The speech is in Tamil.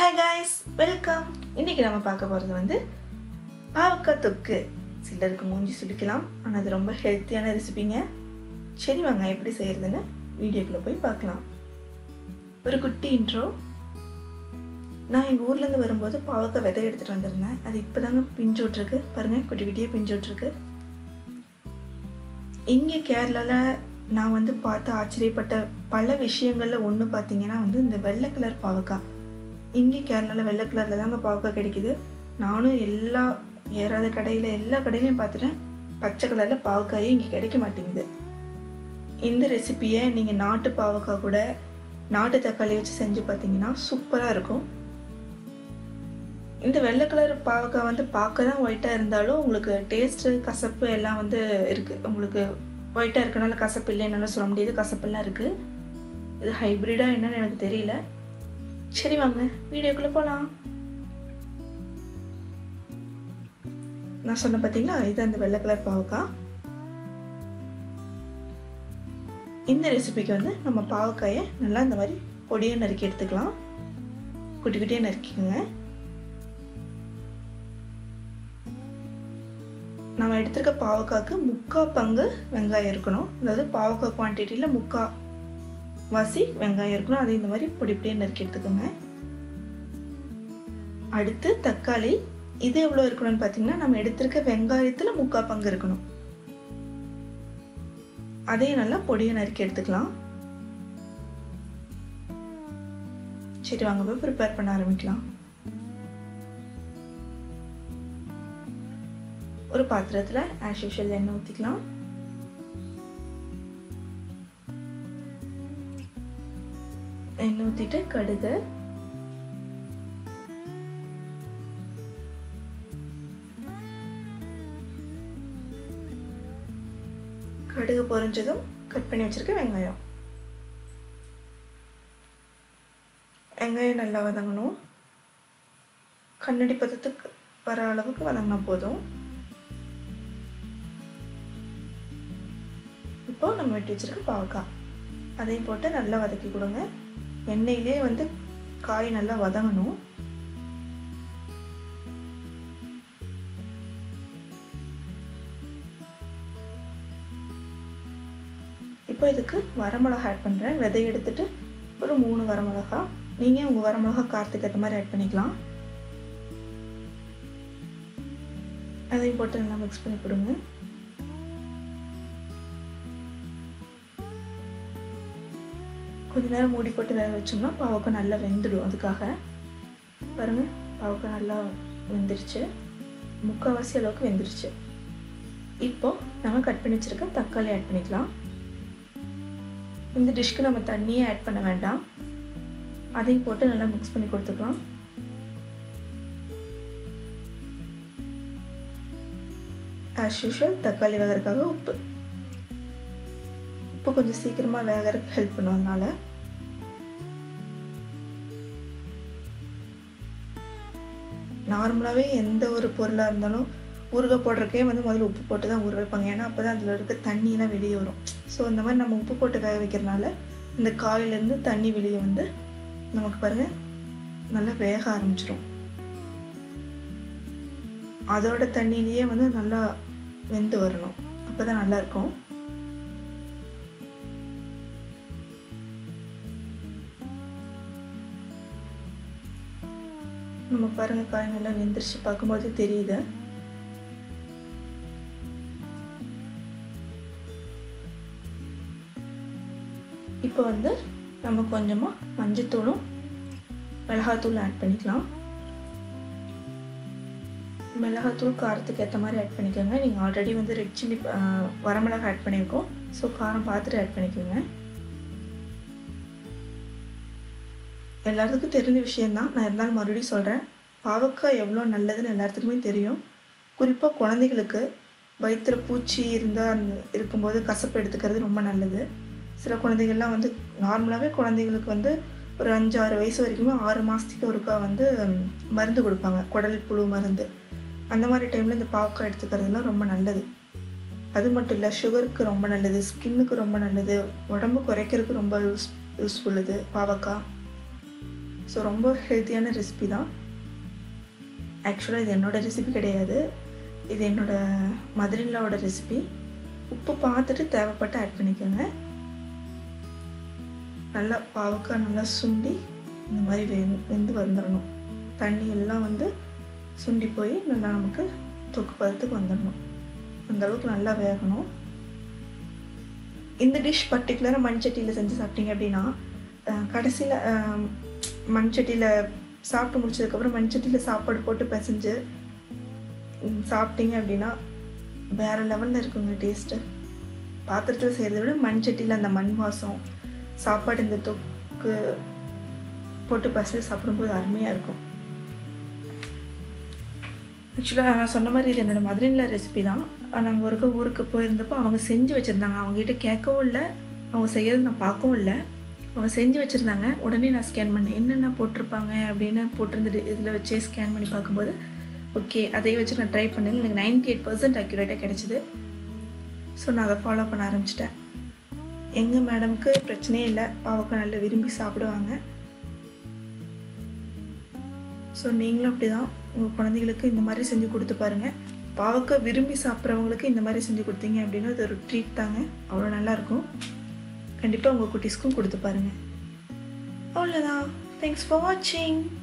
ஹாய் காய்ஸ் வெல்கம் இன்னைக்கு நம்ம பார்க்க போகிறது வந்து பாவக்காய் தொக்கு சிலருக்கு மூஞ்சி சுளிக்கலாம் ஆனால் அது ரொம்ப ஹெல்த்தியான ரெசிபிங்க சரி வாங்க எப்படி செய்யறதுன்னு வீடியோக்குள்ளே போய் பார்க்கலாம் ஒரு குட்டி இன்ட்ரோ நான் எங்கள் ஊர்லேருந்து வரும்போது பாவக்காய் விதை எடுத்துகிட்டு வந்திருந்தேன் அது இப்போ தாங்க பிஞ்சு விட்ருக்கு பாருங்கள் குட்டி குட்டியே பிஞ்சு விட்ருக்கு இங்கே கேரளாவில் நான் வந்து பார்த்து ஆச்சரியப்பட்ட பல விஷயங்களில் ஒன்று பார்த்தீங்கன்னா வந்து இந்த வெள்ளை கலர் பாவக்காய் இங்கே கேரளாவில் வெள்ளை கலரில் தாங்க பாவக்காய் கிடைக்குது நானும் எல்லா ஏறாத கடையில் எல்லா கடையிலையும் பார்த்துட்டேன் பச்சை கலரில் பாவக்காயே இங்கே கிடைக்க மாட்டேங்குது இந்த ரெசிப்பியை நீங்கள் நாட்டு பாவக்காய் கூட நாட்டு தக்காளி வச்சு செஞ்சு பார்த்தீங்கன்னா சூப்பராக இருக்கும் இந்த வெள்ளை கலர் பாவக்காய் வந்து பார்க்க தான் ஒயிட்டாக இருந்தாலும் உங்களுக்கு டேஸ்ட்டு கசப்பு எல்லாம் வந்து இருக்குது உங்களுக்கு ஒயிட்டாக இருக்கனால கசப்பு இல்லைன்னு சொல்ல முடியாது கசப்பெல்லாம் இருக்குது இது ஹைப்ரிடாக என்னன்னு எனக்கு தெரியல சரி வாங்க வீடியோக்குள்ளே போகலாம் நான் சொன்ன பார்த்தீங்களா இது அந்த வெள்ளை கலர் பாவக்காய் இந்த ரெசிபிக்கு வந்து நம்ம பாவக்காயை நல்லா இந்த மாதிரி பொடியை நறுக்கி எடுத்துக்கலாம் குட்டி குட்டியாக நறுக்கிக்கோங்க நம்ம எடுத்திருக்க பாவக்காய்க்கு முக்கால் பங்கு வெங்காயம் இருக்கணும் அதாவது பாவக்காய் குவான்டிட்டியில் முக்கால் வாசி வெங்காயம் இருக்கணும் அதை இந்த மாதிரி பொடி பொடியாக நறுக்கி எடுத்துக்கோங்க அடுத்து தக்காளி இது எவ்வளோ இருக்கணும்னு பார்த்தீங்கன்னா நம்ம எடுத்திருக்க வெங்காயத்தில் முக்கால் பங்கு இருக்கணும் அதையும் நல்லா பொடியை நறுக்கி எடுத்துக்கலாம் சரி வாங்க போய் ப்ரிப்பேர் பண்ண ஆரம்பிக்கலாம் ஒரு பாத்திரத்தில் ஆஸ் யூஷுவல் எண்ணெய் ஊற்றிக்கலாம் எண்ணெய் ஊற்றிட்டு கடுகு கடுகு பொரிஞ்சதும் கட் பண்ணி வச்சிருக்க வெங்காயம் வெங்காயம் நல்லா வதங்கணும் கண்ணடி பதத்துக்கு வர அளவுக்கு வதங்கினா போதும் இப்போ நம்ம வெட்டி வச்சிருக்க பாவக்காய் அதையும் போட்டு நல்லா வதக்கி கொடுங்க எண்ணெயிலே வந்து காய் நல்லா வதங்கணும் இப்போ இதுக்கு வரமிளகா ஆட் பண்ணுறேன் விதை எடுத்துட்டு ஒரு மூணு வரமிளகா நீங்கள் உங்கள் வரமிளகா காரத்துக்கு ஏற்ற மாதிரி ஆட் பண்ணிக்கலாம் அதையும் போட்டு நல்லா மிக்ஸ் பண்ணி கொடுங்க கொஞ்ச நேரம் மூடி போட்டு வேக வச்சோம்னா பாவக்காய் நல்லா வெந்துடும் அதுக்காக பாருங்கள் பாவக்காய் நல்லா வெந்துருச்சு முக்கால்வாசி அளவுக்கு வெந்துருச்சு இப்போ நம்ம கட் பண்ணி வச்சுருக்க தக்காளி ஆட் பண்ணிக்கலாம் இந்த டிஷ்க்கு நம்ம தண்ணியே ஆட் பண்ண வேண்டாம் அதையும் போட்டு நல்லா மிக்ஸ் பண்ணி கொடுத்துக்கலாம் ஆஸ் யூஷுவல் தக்காளி வேகிறதுக்காக உப்பு உப்பு கொஞ்சம் சீக்கிரமாக வேகிறதுக்கு ஹெல்ப் பண்ணும் அதனால நார்மலாகவே எந்த ஒரு பொருளாக இருந்தாலும் ஊறுகாய் போடுறக்கே வந்து முதல்ல உப்பு போட்டு தான் ஊற வைப்பாங்க ஏன்னா அப்போ தான் அதில் இருக்க தண்ணியெலாம் வெளியே வரும் ஸோ இந்த மாதிரி நம்ம உப்பு போட்டு வேக வைக்கிறனால இந்த காயிலேருந்து தண்ணி வெளியே வந்து நமக்கு பாருங்கள் நல்லா வேக ஆரம்பிச்சிடும் அதோட தண்ணியிலேயே வந்து நல்லா வெந்து வரணும் அப்போ தான் நல்லாயிருக்கும் நம்ம பாருங்க காய் நல்லா வெந்துருச்சு பார்க்கும்போது தெரியுது இப்போ வந்து நம்ம கொஞ்சமாக மஞ்சத்தூளும் மிளகாத்தூள் ஆட் பண்ணிக்கலாம் மிளகாத்தூள் காரத்துக்கு ஏற்ற மாதிரி ஆட் பண்ணிக்கோங்க நீங்கள் ஆல்ரெடி வந்து ரெட் சில்லி வரமிளகா ஆட் பண்ணியிருக்கோம் ஸோ காரம் பார்த்துட்டு ஆட் பண்ணிக்கோங்க எல்லாத்துக்கும் தெரிஞ்ச விஷயந்தான் நான் இருந்தாலும் மறுபடியும் சொல்கிறேன் பாவக்காய் எவ்வளோ நல்லதுன்னு எல்லாத்துக்குமே தெரியும் குறிப்பாக குழந்தைகளுக்கு வயிற்றில் பூச்சி இருந்தால் அந்த இருக்கும்போது கசப்பு எடுத்துக்கிறது ரொம்ப நல்லது சில குழந்தைகள்லாம் வந்து நார்மலாகவே குழந்தைகளுக்கு வந்து ஒரு அஞ்சு ஆறு வயசு வரைக்குமே ஆறு மாதத்துக்கு ஒருக்கா வந்து மருந்து கொடுப்பாங்க குடல் புழு மருந்து அந்த மாதிரி டைமில் இந்த பாவக்காய் எடுத்துக்கிறதுலாம் ரொம்ப நல்லது அது மட்டும் இல்லை சுகருக்கு ரொம்ப நல்லது ஸ்கின்னுக்கு ரொம்ப நல்லது உடம்பு குறைக்கிறதுக்கு ரொம்ப யூஸ் யூஸ்ஃபுல் இது பாவக்காய் ஸோ ரொம்ப ஹெல்த்தியான ரெசிபி தான் ஆக்சுவலாக இது என்னோடய ரெசிபி கிடையாது இது என்னோட மதுரில்லாவோட ரெசிபி உப்பு பார்த்துட்டு தேவைப்பட்டு ஆட் பண்ணிக்கோங்க நல்லா பாவக்காய் நல்லா சுண்டி இந்த மாதிரி வெ வெந்து வந்துடணும் தண்ணி எல்லாம் வந்து சுண்டி போய் நல்லா நமக்கு தொக்கு பதத்துக்கு வந்துடணும் அந்த அளவுக்கு நல்லா வேகணும் இந்த டிஷ் பர்டிகுலராக மண்சட்டியில் செஞ்சு சாப்பிட்டீங்க அப்படின்னா கடைசியில் மண்சட்டியில் சாப்பிட்டு முடிச்சதுக்கப்புறம் மண்சட்டியில் சாப்பாடு போட்டு பிசைஞ்சு சாப்பிட்டீங்க அப்படின்னா வேறு லெவலில் இருக்குங்க டேஸ்ட்டு பாத்திரத்தில் செய்கிறத விட மண்சட்டியில் அந்த மண் வாசம் சாப்பாடு இந்த தொக்கு போட்டு பசங்க சாப்பிடும்போது அருமையாக இருக்கும் ஆக்சுவலாக நான் சொன்ன மாதிரி இது என்னோடய மதுரையில் ரெசிபி தான் நாங்கள் ஒருக்க ஊருக்கு போயிருந்தப்போ அவங்க செஞ்சு வச்சுருந்தாங்க அவங்ககிட்ட கேட்கவும் இல்லை அவங்க செய்யறது நான் பார்க்கவும் இல்லை அவங்க செஞ்சு வச்சுருந்தாங்க உடனே நான் ஸ்கேன் பண்ணேன் என்னென்ன போட்டிருப்பாங்க அப்படின்னு போட்டிருந்துட்டு இதில் வச்சே ஸ்கேன் பண்ணி பார்க்கும்போது ஓகே அதை வச்சு நான் ட்ரை பண்ணேன் எனக்கு நைன்டி எயிட் பர்சன்ட் அக்யூரேட்டாக கிடச்சிது ஸோ நான் அதை ஃபாலோ பண்ண ஆரம்பிச்சிட்டேன் எங்கள் மேடம்க்கு பிரச்சனையே இல்லை பாவக்காய் நல்லா விரும்பி சாப்பிடுவாங்க ஸோ நீங்களும் அப்படி தான் உங்கள் குழந்தைகளுக்கு இந்த மாதிரி செஞ்சு கொடுத்து பாருங்கள் பாவக்காய் விரும்பி சாப்பிட்றவங்களுக்கு இந்த மாதிரி செஞ்சு கொடுத்தீங்க அப்படின்னா அது ஒரு ட்ரீட் தாங்க அவ்வளோ நல்லாயிருக்கும் கண்டிப்பாக உங்கள் குட்டீஸ்க்கும் கொடுத்து பாருங்கள் அவ்வளோதான் தேங்க்ஸ் ஃபார் வாட்சிங்